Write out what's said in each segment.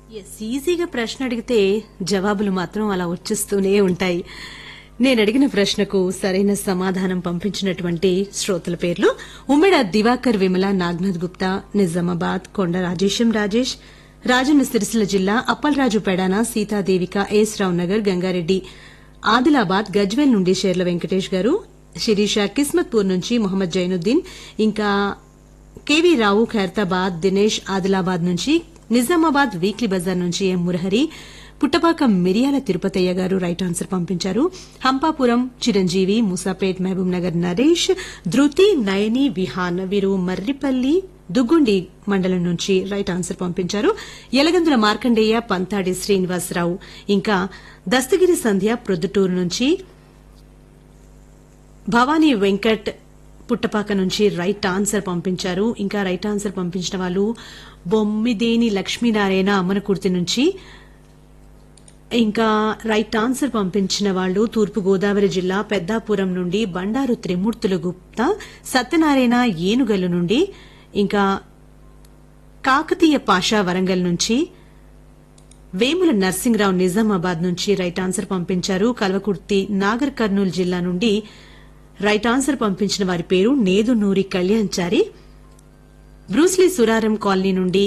yes ఈజీగా ప్రశ్న అడిగితే జవాబులు మాత్రం అలా వచ్చేస్తూనే ఉంటాయి నేను అడిగిన ప్రశ్నకు సరైన సమాధానం పంపించినటువంటి శ్రోతల పేర్లు ఉమ్మెడ దివాకర్ విమల నాగ్నాథ్ గుప్తా నిజామాబాద్ కొండ రాజేశం రాజేష్ రాజన్న సిరిసిల్ల జిల్లా అప్పలరాజు పెడాన సీతాదేవిక ఎస్ రావు నగర్ గంగారెడ్డి ఆదిలాబాద్ గజ్వేల్ నుండి షేర్ల వెంకటేష్ గారు శిరీష కిస్మత్పూర్ నుంచి మొహమ్మద్ జైనుద్దీన్ ఇంకా కేవీ రావు ఖైరతాబాద్ దినేష్ ఆదిలాబాద్ నుంచి నిజామాబాద్ వీక్లీ బజార్ నుంచి ఎం మురహరి పుట్టపాక మిరియాల తిరుపతయ్య గారు రైట్ ఆన్సర్ పంపించారు హంపాపురం చిరంజీవి మూసాపేట్ మహబూబ్ నగర్ నరేష్ ధృతి నయని విహాన్ వీరు మర్రిపల్లి దుగ్గుండి మండలం నుంచి రైట్ ఆన్సర్ పంపించారు యలగందుల మార్కండేయ పంతాడి శ్రీనివాసరావు ఇంకా దస్తగిరి సంధ్య ప్రొద్దుటూరు నుంచి భవానీ వెంకట్ పుట్టపాక నుంచి రైట్ ఆన్సర్ పంపించారు ఇంకా రైట్ ఆన్సర్ పంపించిన వాళ్ళు బొమ్మిదేని లక్ష్మీనారాయణ అమ్మనకుర్తి నుంచి ఇంకా రైట్ ఆన్సర్ పంపించిన వాళ్ళు తూర్పు గోదావరి జిల్లా పెద్దాపురం నుండి బండారు త్రిమూర్తుల గుప్తా సత్యనారాయణ ఏనుగల్లు నుండి ఇంకా కాకతీయ పాషా వరంగల్ నుంచి వేముల నర్సింగ్రావు నిజామాబాద్ నుంచి రైట్ ఆన్సర్ పంపించారు కల్వకుర్తి నాగర్ కర్నూలు జిల్లా నుండి రైట్ ఆన్సర్ పంపించిన వారి పేరు నేదునూరి కళ్యాణ్చారి బ్రూస్లీ సురారం కాలనీ నుండి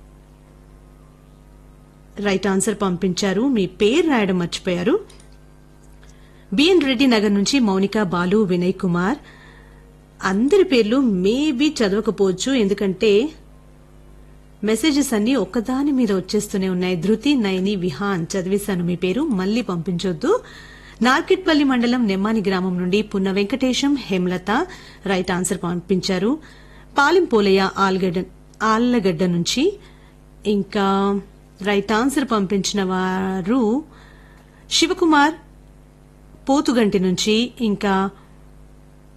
రైట్ ఆన్సర్ పంపించారు మీ పేరు రాయడం మర్చిపోయారు బిఎన్ రెడ్డి నగర్ నుంచి మౌనిక బాలు వినయ్ కుమార్ అందరి పేర్లు మేబీ చదవకపోవచ్చు ఎందుకంటే మెసేజెస్ అన్ని ఒక్కదాని మీద వచ్చేస్తూనే ఉన్నాయి ధృతి నయని విహాన్ చదివేశాను మీ పేరు మళ్లీ పంపించొద్దు నార్కెట్పల్లి మండలం నెమ్మాని గ్రామం నుండి పున్న వెంకటేశం హేమలత రైట్ ఆన్సర్ పంపించారు పాలింపోలయ్య ఆల్గడ్డ ఆళ్లగడ్డ నుంచి ఇంకా రైట్ ఆన్సర్ పంపించిన వారు శివకుమార్ పోతుగంటి నుంచి ఇంకా